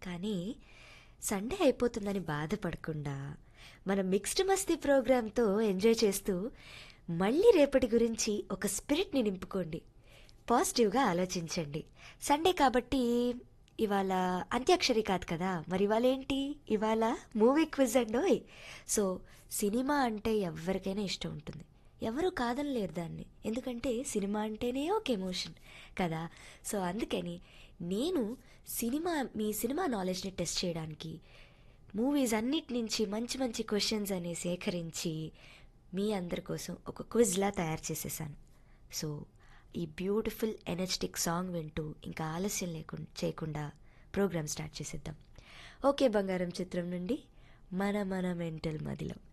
కానీ సండే అయిపోతుందని బాధపడకుండా మన మిక్స్డ్ మస్తీ ప్రోగ్రాంతో ఎంజాయ్ చేస్తూ మళ్ళీ రేపటి గురించి ఒక స్పిరిట్ని నింపుకోండి పాజిటివ్గా ఆలోచించండి సండే కాబట్టి ఇవాళ అంత్యాక్షరి కాదు కదా మరి ఇవాళ ఏంటి ఇవాళ మూవీ క్విజ్ అండోయ్ సో సినిమా అంటే ఎవరికైనా ఇష్టం ఉంటుంది ఎవరు కాదనలేరు దాన్ని ఎందుకంటే సినిమా అంటేనే ఒక ఎమోషన్ కదా సో అందుకని నేను సినిమా మీ సినిమా నాలెడ్జ్ని టెస్ట్ చేయడానికి మూవీస్ అన్నిటి నుంచి మంచి మంచి క్వశ్చన్స్ అనేవి సేకరించి మీ అందరి కోసం ఒక క్విజ్లా తయారు చేసేసాను సో ఈ బ్యూటిఫుల్ ఎనర్జెటిక్ సాంగ్ వింటూ ఇంకా ఆలస్యం లేకుండా చేయకుండా ప్రోగ్రామ్ స్టార్ట్ చేసేద్దాం ఓకే బంగారం చిత్రం నుండి మన మన మెంటల్ మదిలో